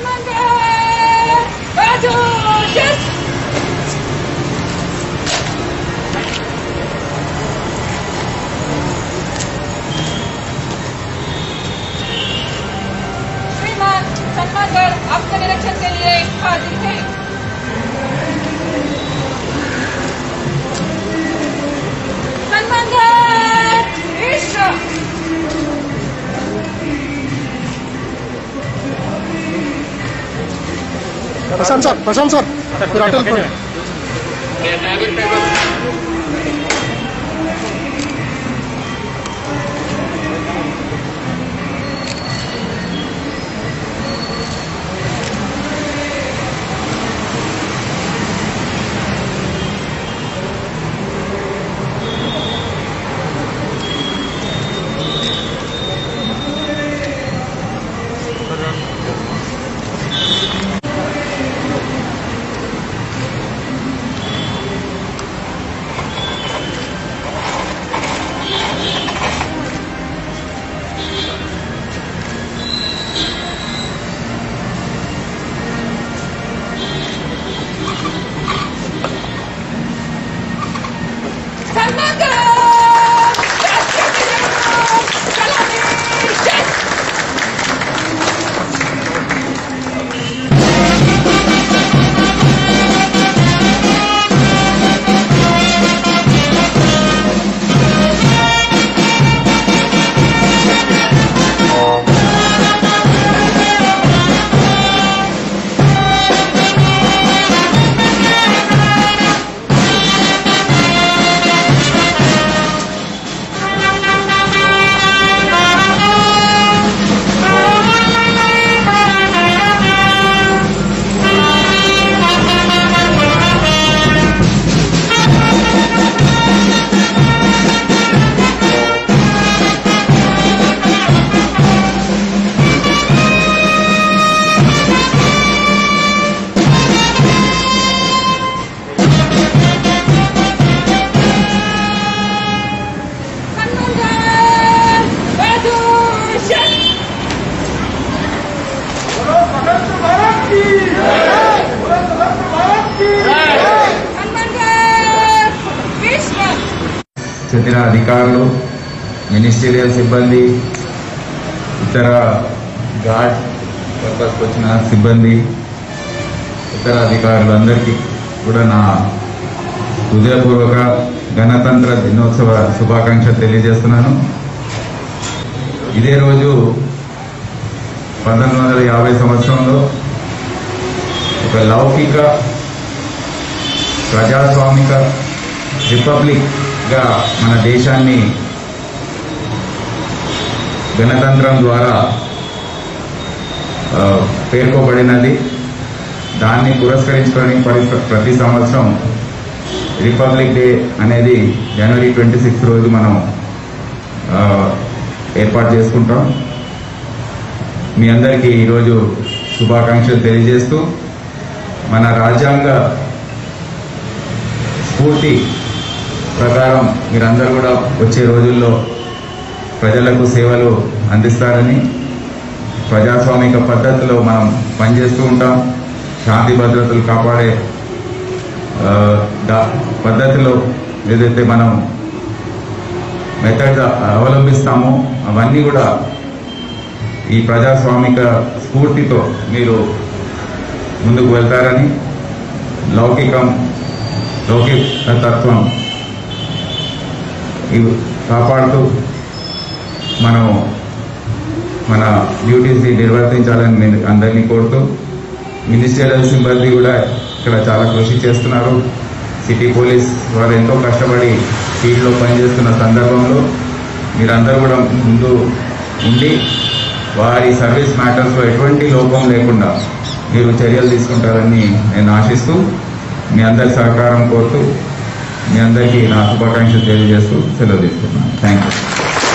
Commander! Battle! Yes! श्रीमान commander आपके निरीक्षण के लिए हाजिर है commander Ishwar Prashanth sir Prashanth sir మీరు అటు వెళ్ళిపోండి. Commander! Yes! Commander! Battle! Yes! Commander! ईश्वर చెందిన అధికారులు మినిస్టీరియల్ సిబ్బంది ఇతర గార్డ్ పర్పస్కి వచ్చిన సిబ్బంది ఇతర అధికారులందరికీ కూడా నా హృదయపూర్వక గణతంత్ర దినోత్సవ శుభాకాంక్షలు తెలియజేస్తున్నాను ఇదే రోజు పంతొమ్మిది వందల యాభై సంవత్సరంలో ఒక లౌకిక ప్రజాస్వామిక రిపబ్లిక్గా మన దేశాన్ని గణతంత్రం ద్వారా ఆ, పేర్కొబడినది దాన్ని పురస్కరించుకొని పరి- ప్రతి సంవత్సరం రిపబ్లిక్ డే అనేది జనవరి ట్వంటీ సిక్స్త్ రోజు మనం ఆ, ఏర్పాటు చేసుకుంటాం మీ అందరికీ ఈరోజు శుభాకాంక్షలు తెలియజేస్తూ మన రాజ్యాంగ స్ఫూర్తి ప్రకారం మీరందరూ కూడా వచ్చే రోజుల్లో ప్రజలకు సేవలు అందిస్తారని ప్రజాస్వామిక పద్ధతిలో మనం పనిచేస్తూ ఉంటాం శాంతి భద్రతలు కాపాడే ఆ, దా- పద్ధతిలో ఏదైతే మనం మెథడ్ అవలంబిస్తామో అవన్నీ కూడా ఈ ప్రజాస్వామిక స్ఫూర్తితో మీరు ముందుకు వెళ్తారని లౌకికం లౌకిక తత్వం ఇవి కాపాడుతూ మనం మన డ్యూటీస్ని నిర్వర్తించాలని నేను అందరినీ కోరుతూ మినిస్టరియల్ సిబ్బంది కూడా ఇక్కడ చాలా కృషి చేస్తున్నారు సిటీ పోలీస్ వారు ఎంతో కష్టపడి ఫీల్డ్లో పనిచేస్తున్న సందర్భంలో మీరందరూ కూడా ముందు ఉండి వారి సర్వీస్ మ్యాటర్స్లో ఎటువంటి లోపం లేకుండా మీరు చర్యలు తీసుకుంటారని నేను ఆశిస్తూ మీ అందరి సహకారం కోరుతూ మీ అందరికీ నా శుభాకాంక్షలు తెలియజేస్తూ సెలవు తీసుకున్నాను థ్యాంక్ యూ